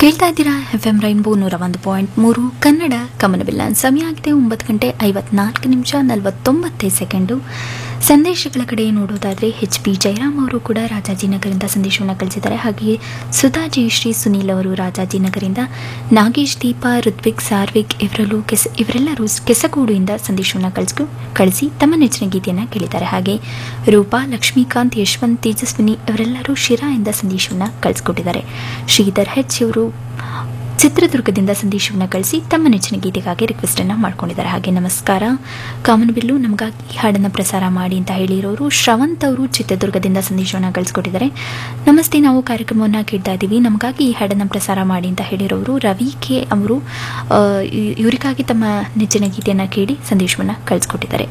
ಕೇಳ್ತಾ ಇದ್ದೀರಾ F M rainbow ನೂರ ಒಂದು ಪಾಯಿಂಟ್ ಮೂರು ಕನ್ನಡ ಕಮನಬಿಲ್ಲ ಸಮಯ ಆಗಿದೆ ಒಂಬತ್ತು ಗಂಟೆ ಐವತ್ನಾಲ್ಕು ನಿಮಿಷ ನಲವತ್ತೊಂಬತ್ತೈದು ಸೆಕೆಂಡು ಸಂದೇಶಗಳ ಕಡೆ ನೋಡೋದಾದರೆ ಎಚ್ ಪಿ ಜಯರಾಮ್ ಅವರು ಕೂಡ ರಾಜಾಜಿನಗರಿಂದ ಸಂದೇಶವನ್ನು ಕಳಿಸಿದ್ದಾರೆ ಹಾಗೆಯೇ ಸುಧಾ ಜಯಶ್ರೀ ಸುನೀಲ್ ಅವರು ರಾಜಾಜಿನಗರಿಂದ ನಾಗೇಶ್ ದೀಪಾ ಋತ್ವಿಕ್ ಸಾರ್ವಿಕ್ ಇವರಲ್ಲೂ ಕೆಸ ಇವರೆಲ್ಲರೂ ಕೆಸಗೂಡಿಯಿಂದ ಸಂದೇಶವನ್ನು ಕಳಿಸ್ಕು ಕಳಿಸಿ ತಮ್ಮ ನೆಚ್ಚಿನ ಗೀತೆಯನ್ನು ಕೇಳಿದ್ದಾರೆ ಹಾಗೆ ರೂಪಾ ಲಕ್ಷ್ಮೀಕಾಂತ್ ಯಶವಂತ್ ತೇಜಸ್ವಿನಿ ಇವರೆಲ್ಲರೂ ಶಿರಾಯಿಂದ ಸಂದೇಶವನ್ನು ಕಳಿಸ್ಕೊಟ್ಟಿದ್ದಾರೆ ಶ್ರೀಧರ್ ಹೆಚ್ ಇವರು ಚಿತ್ರದುರ್ಗದಿಂದ ಸಂದೇಶವನ್ನು ಕಳಿಸಿ ತಮ್ಮ ನೆಚ್ಚಿನ ಗೀತೆಗಾಗಿ ರಿಕ್ವೆಸ್ಟ್ ಅನ್ನ ಮಾಡ್ಕೊಂಡಿದ್ದಾರೆ ಹಾಗೆ ನಮಸ್ಕಾರ ಕಾಮನಬಿಲ್ಲು ನಮಗಾಗಿ ಈ ಹಾಡನ್ನು ಪ್ರಸಾರ ಮಾಡಿ ಅಂತ ಹೇಳಿರೋರು ಶ್ರವಂತ್ ಅವರು ಚಿತ್ರದುರ್ಗದಿಂದ ಸಂದೇಶವನ್ನು ಕಳಿಸ್ಕೊಟ್ಟಿದ್ದಾರೆ ನಮಸ್ತೆ ನಾವು ಕಾರ್ಯಕ್ರಮವನ್ನು ಕೇಳ್ತಾ ಇದ್ದೀವಿ ನಮಗಾಗಿ ಈ ಹಾಡನ್ನು ಪ್ರಸಾರ ಮಾಡಿ ಅಂತ ಹೇಳಿರೋರು ರವಿ ಕೆ ಅವರು ಆ, ಇ- ಇವರಿಗಾಗಿ ತಮ್ಮ ನೆಚ್ಚಿನ ಗೀತೆಯನ್ನು ಕೇಳಿ ಸಂದೇಶವನ್ನು ಕಳಿಸ್ಕೊಟ್ಟಿದ್ದಾರೆ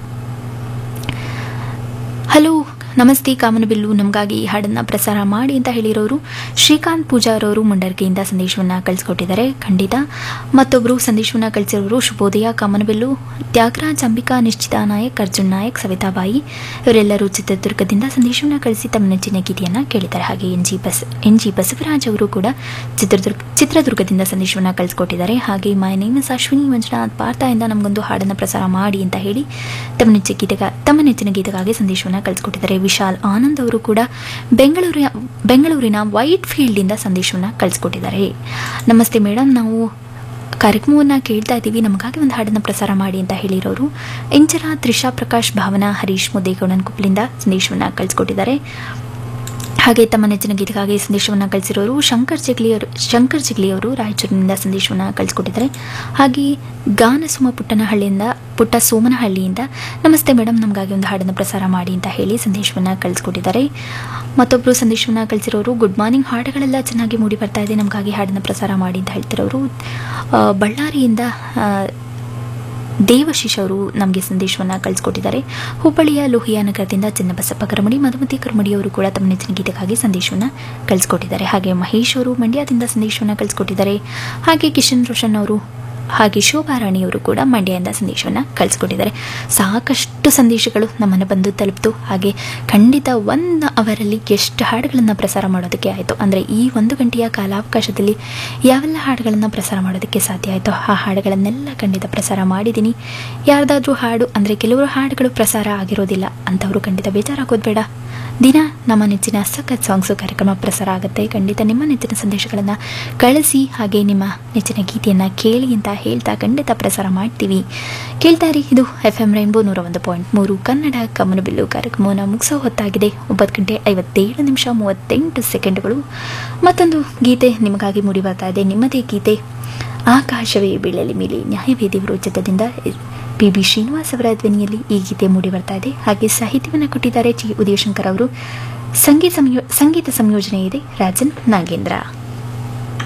ಹಲೋ ನಮಸ್ತೆ ಕಾಮನಬಿಲ್ಲು ನಮಗಾಗಿ ಈ ಹಾಡನ್ನು ಪ್ರಸಾರ ಮಾಡಿ ಅಂತ ಹೇಳಿರೋರು ಶ್ರೀಕಾಂತ್ ಪೂಜಾರ್ ಅವರು ಮುಂಡರ್ಕೆಯಿಂದ ಸಂದೇಶವನ್ನು ಕಳಿಸ್ಕೊಟ್ಟಿದ್ದಾರೆ ಖಂಡಿತ ಮತ್ತೊಬ್ಬರು ಸಂದೇಶವನ್ನು ಕಳಿಸಿರೋರು ಶುಭೋದಯ ಕಾಮನಬಿಲ್ಲು ತ್ಯಾಗರಾಜ್ ಅಂಬಿಕಾ ನಿಶ್ಚಿತಾ ನಾಯಕ್ ಅರ್ಜುನ್ ನಾಯಕ್ ಸವಿತಾಬಾಯಿ ಇವರೆಲ್ಲರೂ ಚಿತ್ರದುರ್ಗದಿಂದ ಸಂದೇಶವನ್ನು ಕಳಿಸಿ ತಮ್ಮ ನೆಚ್ಚಿನ ಗೀತೆಯನ್ನು ಕೇಳಿದ್ದಾರೆ ಹಾಗೆ ಎನ್ ಜಿ ಬಸ್ ಎನ್ ಜಿ ಬಸವರಾಜ್ ಅವರು ಕೂಡ ಚಿತ್ರದುರ್ಗ ಚಿತ್ರದುರ್ಗದಿಂದ ಸಂದೇಶವನ್ನು ಕಳಿಸ್ಕೊಟ್ಟಿದ್ದಾರೆ ಹಾಗೆ my name is Ashwini Manjunath ಪಾರ್ಥದಿಂದ ನಮಗೊಂದು ಹಾಡನ್ನು ಪ್ರಸಾರ ಮಾಡಿ ಅಂತ ಹೇಳಿ ತಮ್ಮ ನೆಚ್ಚಿನ ಗೀತೆಗ ತಮ್ಮ ನೆಚ್ಚಿನ ಗೀತೆಗಾಗಿ ಸಂದೇಶವನ್ನು ಕಳಿಸ್ಕೊಟ್ಟಿದ್ದಾರೆ ವಿಶಾಲ್ ಆನಂದ್ ಅವರು ಕೂಡ ಬೆಂಗಳೂರಿನ ಬೆಂಗಳೂರಿನ ವೈಟ್ ಫೀಲ್ಡಿಂದ ಸಂದೇಶವನ್ನು ಕಳಿಸ್ಕೊಟ್ಟಿದ್ದಾರೆ ನಮಸ್ತೆ ಮೇಡಮ್ ನಾವು ಕಾರ್ಯಕ್ರಮವನ್ನು ಕೇಳ್ತಾ ಇದ್ದೀವಿ ನಮಗಾಗಿ ಒಂದು ಹಾಡನ್ನು ಪ್ರಸಾರ ಮಾಡಿ ಅಂತ ಹೇಳಿರೋರು ಇಂಚರ ತ್ರಿಷಾ ಪ್ರಕಾಶ್ ಭಾವನಾ ಹರೀಶ್ ಮುದ್ದೇಗೌಡನ್ ಕುಪ್ಪಲಿಂದ ಸಂದೇಶವನ್ನು ಕಳಿಸ್ಕೊಟ್ಟಿದ್ದಾರೆ ಹಾಗೆ ತಮ್ಮ ನೆಚ್ಚಿನ ಗೀತೆಗಾಗಿ ಸಂದೇಶವನ್ನು ಕಳಿಸಿರೋರು ಶಂಕರ್ ಜಿಗ್ಲಿಯವರು ಶಂಕರ್ ಜಿಗ್ಲಿಯವರು ರಾಯಚೂರಿನಿಂದ ಸಂದೇಶವನ್ನು ಕಳಿಸ್ಕೊಟ್ಟಿದ್ದಾರೆ ಹಾಗೆ ಗಾನಸುಮ ಪುಟ್ಟನಹಳ್ಳಿಯಿಂದ ಪುಟ್ಟ ಸೋಮನಹಳ್ಳಿಯಿಂದ ನಮಸ್ತೆ ಮೇಡಮ್ ನಮಗಾಗಿ ಒಂದು ಹಾಡನ್ನು ಪ್ರಸಾರ ಮಾಡಿ ಅಂತ ಹೇಳಿ ಸಂದೇಶವನ್ನು ಕಳಿಸ್ಕೊಟ್ಟಿದ್ದಾರೆ ಮತ್ತೊಬ್ಬರು ಸಂದೇಶವನ್ನು ಕಳಿಸಿರೋರು ಗುಡ್ ಮಾರ್ನಿಂಗ್ ಹಾಡುಗಳೆಲ್ಲ ಚೆನ್ನಾಗಿ ಮೂಡಿ ಬರ್ತಾ ಇದೆ ನಮಗಾಗಿ ಹಾಡನ್ನು ಪ್ರಸಾರ ಮಾಡಿ ಅಂತ ಹೇಳ್ತಿರೋರು ಆ, ಬಳ್ಳಾರಿಯಿಂದ ಆ, ದೇವಶಿಶ್ ಅವರು ನಮಗೆ ಸಂದೇಶವನ್ನು ಕಳಿಸ್ಕೊಟ್ಟಿದ್ದಾರೆ ಹುಬ್ಬಳ್ಳಿಯ ಲೋಹಿಯಾ ನಗರದಿಂದ ಚನ್ನಬಸಪ್ಪ ಕರಮಡಿ ಮಧುಮತಿ ಕರಮಡಿ ಅವರು ಕೂಡ ತಮ್ಮ ನೆಚ್ಚಿನ ಗೀತೆಗಾಗಿ ಸಂದೇಶವನ್ನು ಕಳಿಸ್ಕೊಟ್ಟಿದ್ದಾರೆ ಹಾಗೆ ಮಹೇಶ್ ಅವರು ಮಂಡ್ಯದಿಂದ ಸಂದೇಶವನ್ನು ಕಳಿಸ್ಕೊಟ್ಟಿದ್ದಾರೆ ಹಾಗೆ ಕಿಶನ್ ರೋಷನ್ ಅವರು ಹಾಗೆ ಶೋಭಾರಾಣಿ ಅವರು ಕೂಡ ಮಂಡ್ಯದಿಂದ ಸಂದೇಶವನ್ನು ಕಳಿಸ್ಕೊಟ್ಟಿದ್ದಾರೆ ಸಾಕಷ್ಟು ಸಂದೇಶಗಳು ನಮ್ಮನ್ನು ಬಂದು ತಲುಪಿತು ಹಾಗೆ ಖಂಡಿತ ಒಂದು ಅವರಲ್ಲಿ ಎಷ್ಟು ಹಾಡುಗಳನ್ನು ಪ್ರಸಾರ ಮಾಡೋದಕ್ಕೆ ಆಯಿತು ಅಂದರೆ ಈ ಒಂದು ಗಂಟೆಯ ಕಾಲಾವಕಾಶದಲ್ಲಿ ಯಾವೆಲ್ಲ ಹಾಡುಗಳನ್ನು ಪ್ರಸಾರ ಮಾಡೋದಕ್ಕೆ ಸಾಧ್ಯ ಆಯಿತು ಆ ಹಾಡುಗಳನ್ನೆಲ್ಲ ಖಂಡಿತ ಪ್ರಸಾರ ಮಾಡಿದ್ದೀನಿ ಯಾರ್ದಾದ್ರೂ ಹಾಡು ಅಂದರೆ ಕೆಲವರು ಹಾಡುಗಳು ಪ್ರಸಾರ ಆಗಿರೋದಿಲ್ಲ ಅಂಥವರು ಖಂಡಿತ ಬೇಜಾರಾಗೋದು ಬೇಡ ದಿನ ನಮ್ಮ ನೆಚ್ಚಿನ ಸಖತ್ ಸಾಂಗ್ಸು ಕಾರ್ಯಕ್ರಮ ಪ್ರಸಾರ ಆಗುತ್ತೆ ಖಂಡಿತ ನಿಮ್ಮ ನೆಚ್ಚಿನ ಸಂದೇಶಗಳನ್ನು ಕಳಿಸಿ ಹಾಗೆ ನಿಮ್ಮ ನೆಚ್ಚಿನ ಗೀತೆಯನ್ನು ಕೇಳಿ ಅಂತ ಹೇಳ್ತಾ ಖಂಡಿತ ಪ್ರಸಾರ ಮಾಡ್ತೀವಿ ಕೇಳ್ತಾ ಇರಿ ಇದು ಎಫ್ ಎಂ ರೈನ್ಬೋ ನೂರ ಒಂದು ಪಾಯಿಂಟ್ ಮೂರು ಕನ್ನಡ ಕಮನಬಿಲ್ಲು ಕಾರ್ಯಕ್ರಮವನ್ನು ಮುಗಿಸೋ ಹೊತ್ತಾಗಿದೆ ಒಂಬತ್ತು ಗಂಟೆ ಐವತ್ತೇಳು ನಿಮಿಷ ಮೂವತ್ತೆಂಟು ಸೆಕೆಂಡ್ಗಳು ಮತ್ತೊಂದು ಗೀತೆ ನಿಮಗಾಗಿ ಮೂಡಿ ಬರ್ತಾ ಇದೆ ನಿಮ್ಮದೇ ಗೀತೆ ಆಕಾಶವೇ ಬೀಳಲಿ ಮೇಲೆ ನ್ಯಾಯವೇದಿ ವಿರೋಚತದಿಂದ ಪಿ ಬಿ ಶ್ರೀನಿವಾಸ್ ಅವರ ಧ್ವನಿಯಲ್ಲಿ ಈ ಗೀತೆ ಮೂಡಿ ಬರ್ತಾ ಇದೆ ಹಾಗೆ ಸಾಹಿತ್ಯವನ್ನು ಕೊಟ್ಟಿದ್ದಾರೆ ಜಿ ಉದಯಶಂಕರ್ ಅವರು ಸಂಗೀತ ಸಂಯೋ ಸಂಗೀತ ಸಂಯೋಜನೆ ಇದೆ ರಾಜನ್ ನಾಗೇಂದ್ರ